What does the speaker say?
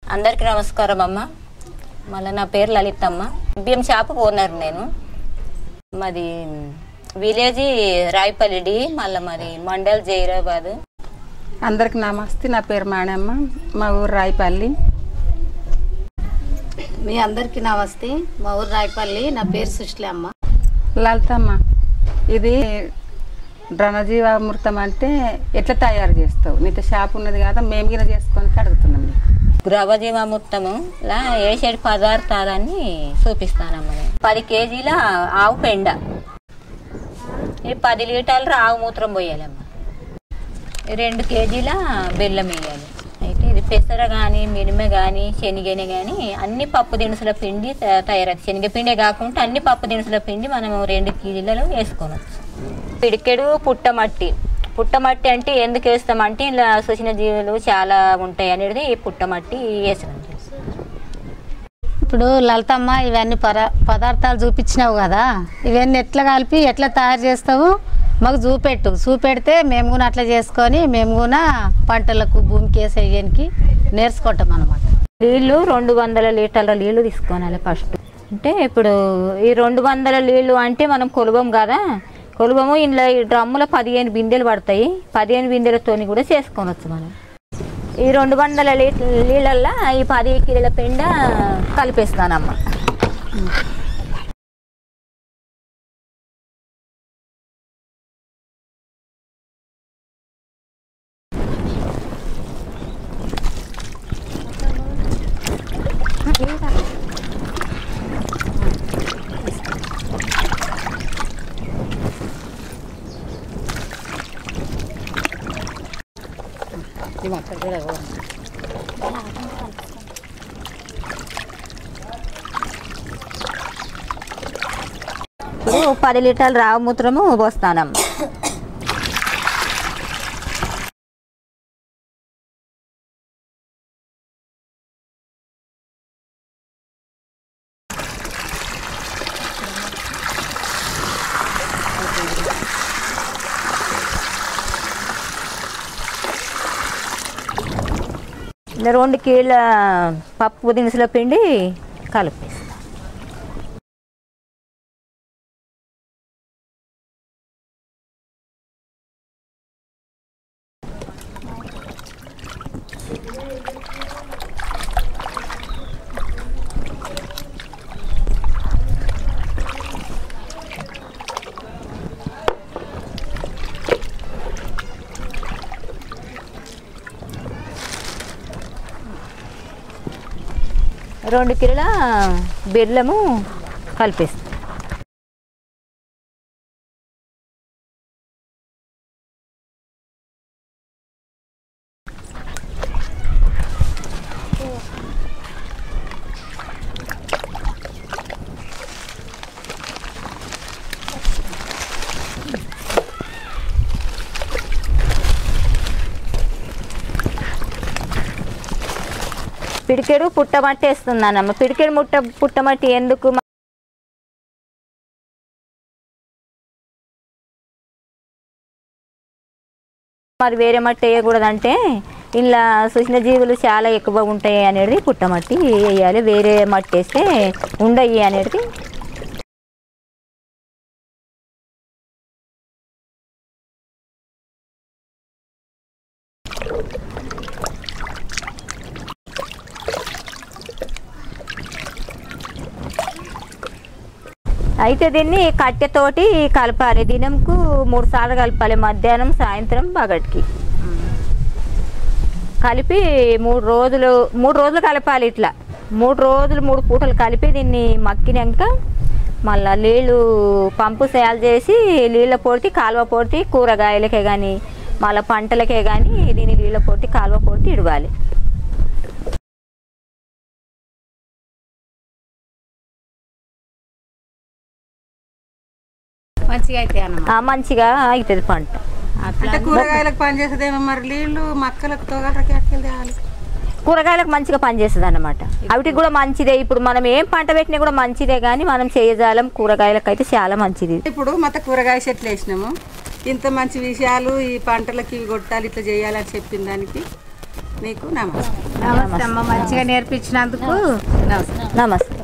అందరికీ నమస్కారం అమ్మ మళ్ళీ నా పేరు లలితమ్మ బియ్యం షాప్ ఓనర్ నేను మాది విలేజ్ రాయపల్లిడి మళ్ళీ మరి మండల్ జైరాబాద్ అందరికి నమస్తే నా పేరు మాణమ్మ మా ఊరు రాయపల్లి మీ అందరికీ నమస్తే మా ఊరు రాయపల్లి నా పేరు సుష్లమ్మ లలితమ్మ ఇది డ్రనజీవామృతం అంటే ఎట్లా తయారు చేస్తావు నీతో షాప్ ఉన్నది కదా మేము గిన చేసుకొని అడుగుతున్నాం నీకు ద్రవజీవామృతము ఇలా ఏషేడు పదార్థాలన్నీ చూపిస్తానమ్మ నేను పది కేజీల ఆవు పెండ ఈ పది లీటర్ల ఆవు మూత్రం పోయాలమ్మ ఈ రెండు కేజీల బెల్లం వేయాలి అయితే ఇది పెసర కానీ మినిమె కానీ శనగని కానీ అన్ని పప్పు దినుసుల పిండి తయా- తయారవుతుంది శనగపిండే కాకుండా అన్ని పప్పు దినుసుల పిండి మనం రెండు కేజీలలో వేసుకోవచ్చు పిడికెడు పుట్టమట్టి పుట్టమట్టి అంటే ఎందుకు వేస్తామంటే ఇలా సూచన జీవులు చాలా ఉంటాయి అనేది ఈ పుట్టమట్టి వేసాం ఇప్పుడు లలితమ్మ ఇవన్నీ పర పదార్థాలు చూపించినావు కదా ఇవన్నీ ఎట్లా కలిపి ఎట్లా తయారు చేస్తావు మాకు చూపెట్టు చూపెడితే మేము కూడా అట్లా చేసుకొని మేము కూడా పంటలకు భూమికి వేసేయడానికి నేర్చుకుంటాం అనమాట నీళ్ళు రెండు వందల లీటర్ల నీళ్లు తీసుకోవాలి ఫస్ట్ అంటే ఇప్పుడు ఈ రెండు వందల నీళ్లు అంటే మనం కొలువం కదా కొలువము ఇందులో ఈ డ్రమ్ములో పదిహేను బిందెలు పడతాయి పదిహేను బిందెలతోని కూడా చేసుకోవచ్చు మనం ఈ రెండు వందల లీటర్ నీళ్ళల్లో ఈ పది కిలోల పెండ కలిపేస్తానమ్మ ఇప్పుడు పది లీటర్ల రావు మూత్రము పోస్తానమ్మ ఇలా రెండు కీళ్ళ పప్పు దినుసుల పిండి కలిపేస్తాం రెండు కిలోల బెల్లము కలిపేస్తాం పిడికెడు పుట్టమట్టి వేస్తున్నానమ్మ పిడికెడు ముట్ట పుట్టమట్టి ఎందుకు మరి వేరే మట్టి వేయకూడదంటే ఇలా సూచన జీవులు చాలా ఎక్కువ ఉంటాయి అనేది పుట్టమట్టి వేయాలి వేరే మట్టి వేస్తే ఉండయి అనేది అయితే దీన్ని కట్టెతోటి కలపాలి దినంకు మూడు సార్లు కలపాలి మధ్యాహ్నం సాయంత్రం పగటికి కలిపి మూడు రోజులు మూడు రోజులు కలపాలి ఇట్లా మూడు రోజులు మూడు పూటలు కలిపి దీన్ని మక్కినాక మళ్ళా నీళ్ళు పంపు సేల్ చేసి నీళ్ళ పొడితి కాలువ పొడితి కూరగాయలకే కానీ మళ్ళీ పంటలకే కానీ దీన్ని నీళ్ళ పొడితి కాలువ పొడితి ఇడవాలి మంచిగా అయితే అన్నమాట ఆ, మంచిగా అవుతుంది పంట అట్లా అంటే కూరగాయలకు పని చేసేదేమో మరి నీళ్ళు మక్కలకు తోగలకి అట్కెళ్ళి తేవాలి కూరగాయలకు మంచిగా పనిచేస్తుంది అన్నమాట వాటికి కూడా మంచిదే ఇప్పుడు మనం ఏం పంట పెట్టినా కూడా మంచిదే కానీ మనం చేయజాలం కూరగాయలకు అయితే చాలా మంచిది ఇప్పుడు మొత్తం కూరగాయ చెట్లు వేసినాము ఇంత మంచి విషయాలు ఈ పంటలకి ఇవి కొట్టాలి ఇట్లా చేయాలని చెప్పిన దానికి నీకు నమస్తే నమస్తే అమ్మ మంచిగా నేర్పించినందుకు నమస్తే నమస్తే